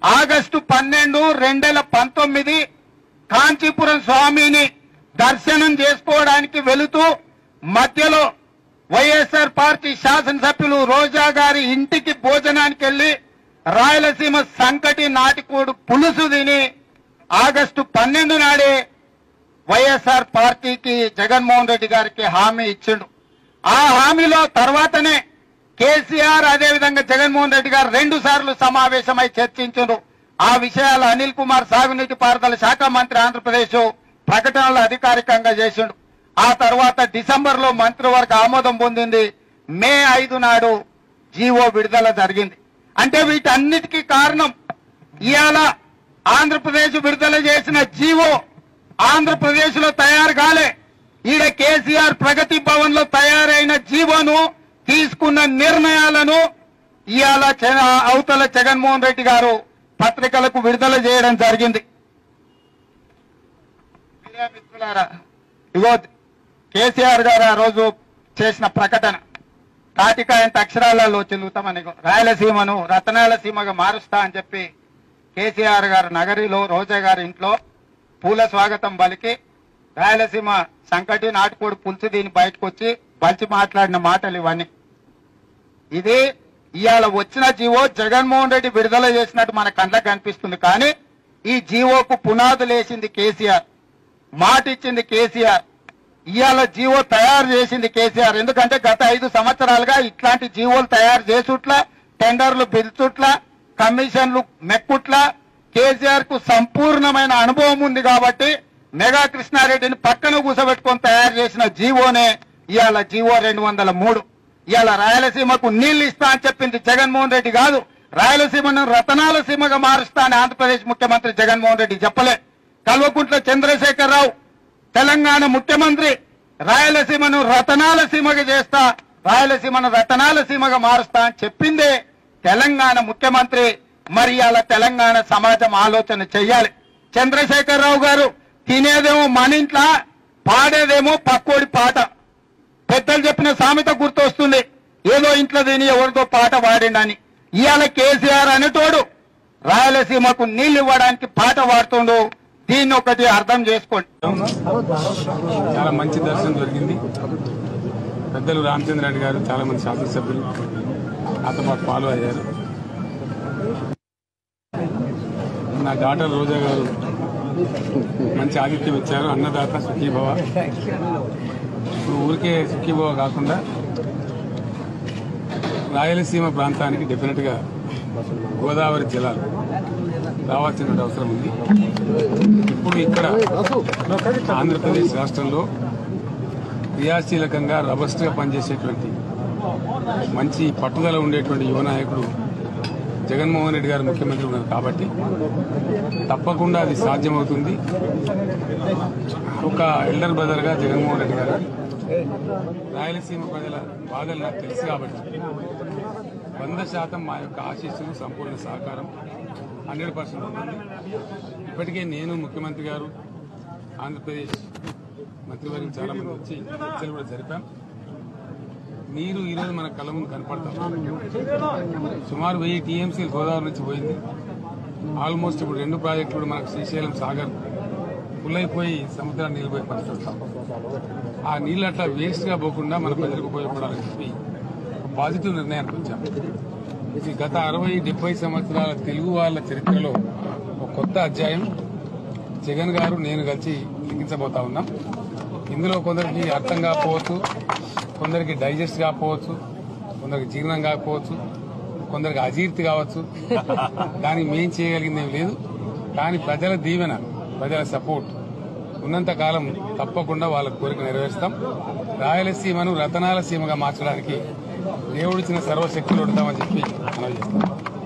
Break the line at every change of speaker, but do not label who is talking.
August పన్నెండు రెండు వేల పంతొమ్మిది కాంచీపురం స్వామిని దర్శనం చేసుకోవడానికి వెళుతూ మధ్యలో వైఎస్ఆర్ పార్టీ శాసనసభ్యులు రోజా గారి ఇంటికి భోజనానికి వెళ్లి రాయలసీమ సంకటి నాటికోడు పులుసు తిని ఆగస్టు పన్నెండు నాడే వైఎస్ఆర్ పార్టీకి జగన్మోహన్ రెడ్డి గారికి హామీ ఇచ్చిండు ఆ హామీలో తర్వాతనే కేసీఆర్ అదేవిధంగా జగన్మోహన్ రెడ్డి గారు రెండు సార్లు సమావేశమై చర్చించారు ఆ విషయాలు అనిల్ కుమార్ సాగునీటి పారుదల శాఖ మంత్రి ఆంధ్రప్రదేశ్ ప్రకటనలు అధికారికంగా చేసిండు ఆ తర్వాత డిసెంబర్ లో మంత్రివర్గ ఆమోదం పొందింది మే ఐదు నాడు జీవో విడుదల జరిగింది అంటే వీటన్నిటికీ కారణం ఇవాళ ఆంధ్రప్రదేశ్ విడుదల చేసిన జీవో ఆంధ్రప్రదేశ్ లో తయారు కాలే ఈడ కేసీఆర్ ప్రగతి భవన్ లో తయారైన జీవోను తీసుకున్న నిర్ణయాలను ఇవాళ జన- అవతల జగన్మోహన్ రెడ్డి గారు పత్రికలకు విడుదల చేయడం జరిగింది మీడియా మిత్రులారా, ఇగో కేసీఆర్ గారు ఆ రోజు చేసిన ప్రకటన తాటికాయంత అక్షరాలలో చెల్లుతామని రాయలసీమను రతనాలసీమగా మారుస్తా అని చెప్పి కేసీఆర్ గారు నగరిలో రోజా గారి ఇంట్లో పూల స్వాగతం పలికి రాయలసీమ సంకటి నాటుకోడి పులుసు దీని బయటకు వచ్చి బలిచి మాట్లాడిన మాటలు ఇవన్నీ ఇది ఇవాళ వచ్చిన జీవో జగన్మోహన్ రెడ్డి విడుదల చేసినట్టు మన కండ్లకు కనిపిస్తుంది కానీ ఈ జీవోకు పునాదులు వేసింది కేసీఆర్ మాట ఇచ్చింది కేసీఆర్ ఇవాళ జీవో తయారు చేసింది కేసీఆర్ ఎందుకంటే గత ఐదు సంవత్సరాలుగా ఇట్లాంటి జీవోలు తయారు చేసుట్ల టెండర్లు పిలుచుట్ల కమిషన్లు మెక్కుట్ల కేసీఆర్ కు సంపూర్ణమైన అనుభవం ఉంది కాబట్టి మెగా కృష్ణారెడ్డిని పక్కన కూసబెట్టుకొని తయారు చేసిన జీవోనే ఇవాళ జీవో రెండు వందల మూడు ఇవాళ రాయలసీమకు నీళ్లు ఇస్తా అని చెప్పింది జగన్మోహన్ రెడ్డి కాదు రాయలసీమను రతనాల సీమగా మారుస్తా అని ఆంధ్రప్రదేశ్ ముఖ్యమంత్రి జగన్మోహన్ రెడ్డి చెప్పలే కల్వకుంట్ల చంద్రశేఖరరావు తెలంగాణ ముఖ్యమంత్రి రాయలసీమను రతనాల సీమగా చేస్తా రాయలసీమను రతనాల సీమగా మారుస్తా అని చెప్పిందే తెలంగాణ ముఖ్యమంత్రి మరి అలా తెలంగాణ సమాజం ఆలోచన చెయ్యాలి చంద్రశేఖరరావు గారు తినేదేమో మన ఇంట్లా పాడేదేమో పక్కోడి పాట పెద్దలు చెప్పిన సామెత గుర్తొస్తుంది ఏదో ఇంట్లో తిని ఎవరితో పాట పాడిండని ఇవాళ కేసీఆర్ అనేటోడు రాయలసీమకు నీళ్లు ఇవ్వడానికి పాట పాడుతుండు దీన్ని ఒకటి అర్థం చేసుకోండి
చాలా మంచి దర్శనం జరిగింది పెద్దలు రామచంద్ర రెడ్డి గారు చాలా మంది శాసనసభ్యులు నాతో పాటు ఫాలో అయ్యారు నా డాటర్ రోజా గారు మంచి ఆతిథ్యం ఇచ్చారు అన్నదాత సుఖీభవ ఇప్పుడు ఊరికే సుఖీభవ కాకుండా రాయలసీమ ప్రాంతానికి డెఫినెట్గా గోదావరి జలాలు రావాల్సిన అవసరం ఉంది ఇప్పుడు ఇక్కడ ఆంధ్రప్రదేశ్ రాష్ట్రంలో క్రియాశీలకంగా రబస్ట్గా పనిచేసేటువంటి మంచి పట్టుదల ఉండేటువంటి యువ నాయకుడు జగన్మోహన్ రెడ్డి గారు ముఖ్యమంత్రి ఉన్నారు కాబట్టి తప్పకుండా అది సాధ్యమవుతుంది ఒక ఎల్డర్ బ్రదర్గా జగన్మోహన్ రెడ్డి గారు రాయలసీమ ప్రజల బాధలు నాకు తెలుసు కాబట్టి వంద శాతం మా యొక్క ఆశీస్సులు సంపూర్ణ సహకారం హండ్రెడ్ పర్సెంట్ ఉంటుంది ఇప్పటికే నేను ముఖ్యమంత్రి గారు ఆంధ్రప్రదేశ్ మంత్రివర్గం చాలా మంది వచ్చి చర్చలు కూడా జరిపాం నీరు ఈరోజు మన కళ్ళ ముందు కనపడతాం సుమారు వెయ్యి టీఎంసీలు గోదావరి నుంచి పోయింది ఆల్మోస్ట్ ఇప్పుడు రెండు ప్రాజెక్టులు కూడా మనకు శ్రీశైలం సాగర్ ఫుల్ అయిపోయి సముద్రాన్ని నీళ్ళిపోయి పరిస్థితి ఆ నీళ్ళు అట్లా వేస్ట్గా పోకుండా మన ప్రజలకు ఉపయోగపడాలని చెప్పి ఒక పాజిటివ్ నిర్ణయానికి వచ్చాం ఇది గత అరవై డెబ్బై సంవత్సరాల తెలుగు వాళ్ళ చరిత్రలో ఒక కొత్త అధ్యాయం జగన్ గారు నేను కలిసి లిఖించబోతా ఉన్నాం ఇందులో కొందరికి అర్థం కాకపోవచ్చు కొందరికి డైజెస్ట్ కాకపోవచ్చు కొందరికి జీర్ణం కాకపోవచ్చు కొందరికి అజీర్తి కావచ్చు కానీ మేం చేయగలిగింది ఏం లేదు కానీ ప్రజల దీవెన ప్రజల సపోర్ట్ ఉన్నంత కాలం తప్పకుండా వాళ్ళ కోరిక నెరవేరుస్తాం రాయలసీమను రతనాల సీమగా మార్చడానికి దేవుడిచ్చిన సర్వశక్తులు ఉంటామని చెప్పి మనం చేస్తాం